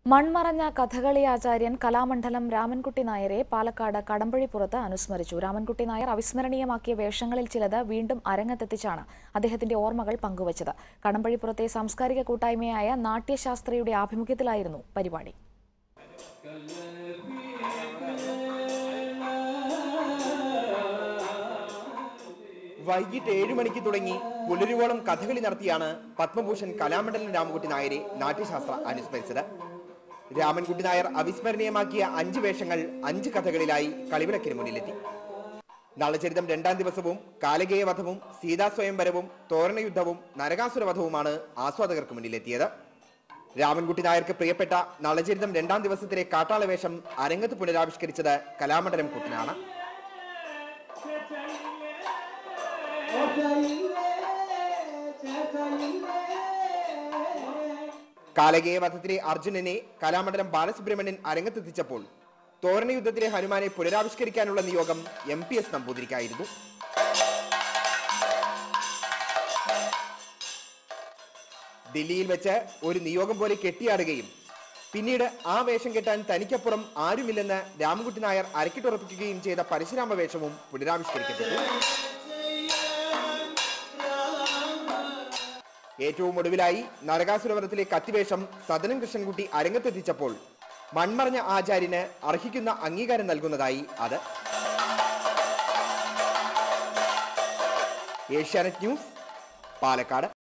മൺമറഞ്ഞ കഥകളി ആചാര്യൻ കലാമണ്ഡലം രാമൻകുട്ടി നായരെ പാലക്കാട് കടമ്പഴിപ്പുറത്ത് അനുസ്മരിച്ചു രാമൻകുട്ടി നായർ അവിസ്മരണീയമാക്കിയ വേഷങ്ങളിൽ ചിലത് വീണ്ടും അരങ്ങത്തെത്തിച്ചാണ് അദ്ദേഹത്തിന്റെ ഓർമ്മകൾ പങ്കുവച്ചത് കടമ്പഴിപ്പുറത്തെ സാംസ്കാരിക കൂട്ടായ്മയായ നാട്യശാസ്ത്രയുടെ ആഭിമുഖ്യത്തിലായിരുന്നു പരിപാടി വൈകിട്ട് ഏഴു മണിക്ക് തുടങ്ങി പുലരുവോളം കഥകളി നടത്തിയാണ് പത്മഭൂഷൺ കലാമണ്ഡലം രാമൻകുട്ടി നായരെ നാട്യശാസ്ത്ര അനുസ്മരിച്ചത് രാമൻകുട്ടി നായർ അവിസ്മരണീയമാക്കിയ അഞ്ച് വേഷങ്ങൾ അഞ്ച് കഥകളിലായി കളിവിളക്കിന് മുന്നിലെത്തി നളചരിതം രണ്ടാം ദിവസവും കാലകേയവധവും സീതാസ്വയംവരവും തോരണയുദ്ധവും നരകാസുരവധവുമാണ് ആസ്വാദകർക്ക് മുന്നിലെത്തിയത് രാമൻകുട്ടി നായർക്ക് പ്രിയപ്പെട്ട നളചരിതം രണ്ടാം ദിവസത്തിലെ കാട്ടാള വേഷം അരങ്ങത്ത് പുനരാവിഷ്കരിച്ചത് കലാമണ്ഡലം കുട്ടനാണ് കാലകേയ വധത്തിലെ അർജുനനെ കലാമണ്ഡലം ബാലസുബ്രഹ്മണ്യൻ അരങ്ങത്തെത്തിച്ചപ്പോൾ തോരണ യുദ്ധത്തിലെ ഹനുമാനെ പുനരാവിഷ്കരിക്കാനുള്ള നിയോഗം എം പി എസ് നമ്പൂതിരിക്കായിരുന്നു ദില്ലിയിൽ വെച്ച് ഒരു നിയോഗം പോലെ കെട്ടിയാടുകയും പിന്നീട് ആ വേഷം കെട്ടാൻ തനിക്കപ്പുറം ആരുമില്ലെന്ന് രാമൻകുട്ടി നായർ അരക്കിട്ടുറപ്പിക്കുകയും ചെയ്ത പരശുരാമ വേഷവും പുനരാവിഷ്കരിക്കപ്പെട്ടു ഏറ്റവും ഒടുവിലായി നരകാസുരവനത്തിലെ കത്തിവേഷം സദനം കൃഷ്ണൻകുട്ടി അരങ്ങത്തെത്തിച്ചപ്പോൾ മൺമറഞ്ഞ ആചാര്യന് അർഹിക്കുന്ന അംഗീകാരം നൽകുന്നതായി അത് ഏഷ്യാനെറ്റ് ന്യൂസ് പാലക്കാട്